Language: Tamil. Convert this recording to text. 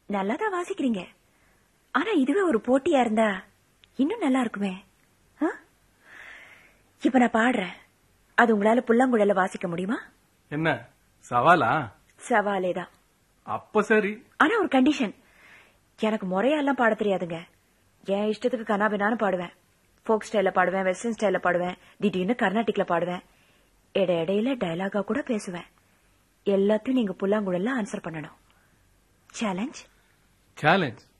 நல்லா தான் வாசிக்கிறீங்க ஆனா இதுவே ஒரு போட்டியா இருந்தா இன்னும் நல்லா இருக்குமே ஆ? இப்ப நான் பாடுறேன் அது உங்களால புல்லாங்குழல வாசிக்க முடியுமா என்ன சவாலா சவாலே தான் அப்ப சரி ஆனா ஒரு கண்டிஷன் எனக்கு முறையெல்லாம் பாட தெரியாதுங்க என் இஷ்டத்துக்கு கனாபினான்னு பாடுவேன் ஃபோக் ஸ்டைல பாடுவேன் வெஸ்டர்ன் ஸ்டைல பாடுவேன் திடீர்னு கர்நாடிக்ல பாடுவேன் இட இடையில டயலாகா கூட பேசுவேன் எல்லாத்தையும் நீங்க புல்லாங்குழல்ல ஆன்சர் பண்ணணும் சேலஞ்ச் சேலஞ்ச்